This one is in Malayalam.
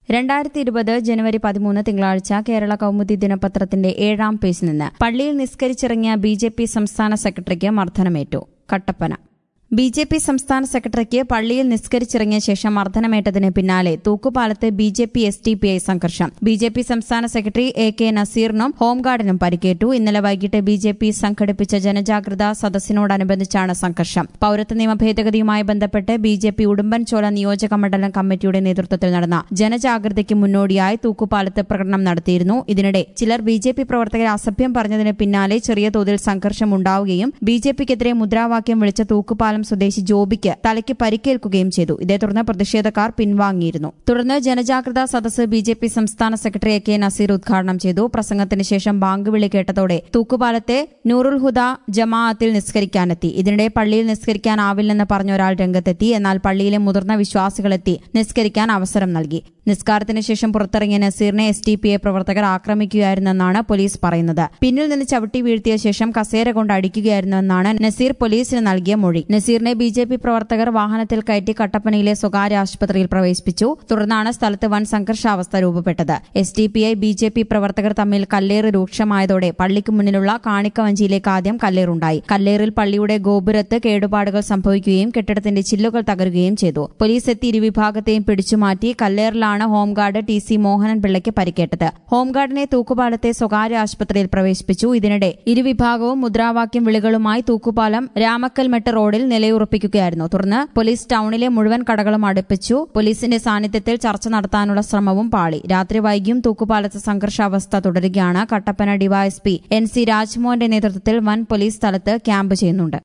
രണ്ടായിരത്തി ഇരുപത് ജനുവരി പതിമൂന്ന് തിങ്കളാഴ്ച കേരള കൌമുദി ദിനപത്രത്തിന്റെ ഏഴാം പേജിൽ നിന്ന് പള്ളിയിൽ നിസ്കരിച്ചിറങ്ങിയ ബി ജെ പി സംസ്ഥാന സെക്രട്ടറിക്ക് മർദ്ദനമേറ്റു കട്ടപ്പന ബി ജെ പി സംസ്ഥാന സെക്രട്ടറിക്ക് പള്ളിയിൽ നിസ്കരിച്ചിറങ്ങിയ ശേഷം മർദ്ദനമേറ്റതിന് പിന്നാലെ തൂക്കുപാലത്ത് B J P S T P I സംഘർഷം ബി ജെ പി സംസ്ഥാന സെക്രട്ടറി എ കെ നസീറിനും ഹോംഗാർഡിനും പരിക്കേറ്റു ഇന്നലെ വൈകിട്ട് ബി ജെ പി സംഘടിപ്പിച്ച ജനജാഗ്രതാ സദസ്സിനോടനുബന്ധിച്ചാണ് സംഘർഷം പൌരത്വ നിയമ ഭേദഗതിയുമായി ബന്ധപ്പെട്ട് ബി ജെ പി ഉടുമ്പൻചോല നിയോജക മണ്ഡലം കമ്മിറ്റിയുടെ നേതൃത്വത്തിൽ നടന്ന ജനജാഗ്രതയ്ക്ക് മുന്നോടിയായി തൂക്കുപാലത്ത് പ്രകടനം നടത്തിയിരുന്നു ഇതിനിടെ ചിലർ ബി ജെ പി പ്രവർത്തകരെ അസഭ്യം പറഞ്ഞതിന് പിന്നാലെ ചെറിയ തോതിൽ സംഘർഷം ഉണ്ടാവുകയും ബി ജെ പിക്കെതിരെ മുദ്രാവാക്യം വിളിച്ച തൂക്കുപാലം സ്വദേശി ജോബിക്ക് തലയ്ക്ക് പരിക്കേൽക്കുകയും ചെയ്തു ഇതേ തുടർന്ന് പ്രതിഷേധക്കാർ പിൻവാങ്ങിയിരുന്നു തുടർന്ന് ജനജാഗ്രതാ സദസ്സ് ബി ജെ പി സംസ്ഥാന സെക്രട്ടറി എ കെ നസീർ ഉദ്ഘാടനം ചെയ്തു പ്രസംഗത്തിന് ശേഷം ബാങ്ക് വിളി കേട്ടതോടെ തൂക്കുപാലത്തെ നൂറുൽ ഹുദ ജമാഅത്തിൽ നിസ്കരിക്കാനെത്തി ഇതിനിടെ പള്ളിയിൽ നിസ്കരിക്കാനാവില്ലെന്ന് പറഞ്ഞ ഒരാൾ രംഗത്തെത്തി എന്നാൽ പള്ളിയിലെ മുതിർന്ന വിശ്വാസികളെത്തി നിസ്കരിക്കാൻ അവസരം നൽകി നിസ്കാരത്തിന് ശേഷം പുറത്തിറങ്ങിയ നസീറിനെ എസ് ടി പി എ പ്രവർത്തകർ ആക്രമിക്കുകയായിരുന്നെന്നാണ് പോലീസ് പറയുന്നത് പിന്നിൽ നിന്ന് ചവിട്ടി വീഴ്ത്തിയ ശേഷം കസേര കൊണ്ട് അടിക്കുകയായിരുന്നുവെന്നാണ് നസീർ പോലീസിന് നൽകിയ മൊഴി നസീറിനെ ബി ജെ പി പ്രവർത്തകർ വാഹനത്തിൽ കയറ്റി കട്ടപ്പനയിലെ സ്വകാര്യ ആശുപത്രിയിൽ പ്രവേശിപ്പിച്ചു തുടർന്നാണ് സ്ഥലത്ത് വൻ സംഘർഷാവസ്ഥ രൂപപ്പെട്ടത് S D P I B J P പ്രവർത്തകർ തമ്മിൽ കല്ലേറ് രൂക്ഷമായതോടെ പള്ളിക്ക് മുന്നിലുള്ള കാണിക്കവഞ്ചിയിലേക്ക് ആദ്യം കല്ലേറുണ്ടായി കല്ലേറിൽ പള്ളിയുടെ ഗോപുരത്ത് കേടുപാടുകൾ സംഭവിക്കുകയും കെട്ടിടത്തിന്റെ ചില്ലുകൾ തകരുകയും ചെയ്തു പോലീസ് എത്തി ഇരുവിഭാഗത്തെയും പിടിച്ചുമാറ്റി കല്ലേറിലാണ് ഹോംഗാർഡ് ടി സി മോഹനൻ പിള്ളയ്ക്ക് പരിക്കേറ്റത് ഹോംഗാർഡിനെ തൂക്കുപാലത്തെ സ്വകാര്യ ആശുപത്രിയിൽ പ്രവേശിപ്പിച്ചു ഇതിനിടെ ഇരുവിഭാഗവും മുദ്രാവാക്യം വിളികളുമായി തൂക്കുപാലം രാമക്കൽമെട്ട് റോഡിൽ നിലയുറപ്പിക്കുകയായിരുന്നു തുടർന്ന് പോലീസ് ടൌണിലെ മുഴുവൻ കടകളും അടുപ്പിച്ചു പോലീസിന്റെ സാന്നിധ്യത്തിൽ ചർച്ച നടത്താനുള്ള ശ്രമവും പാളി രാത്രി വൈകിയും തൂക്കുപാലത്ത് സംഘർഷാവസ്ഥ തുടരുകയാണ് കട്ടപ്പന ഡിവൈഎസ്പി എൻ സി രാജ്മോഹന്റെ നേതൃത്വത്തിൽ വൻ പോലീസ് സ്ഥലത്ത് ക്യാമ്പ് ചെയ്യുന്നുണ്ട്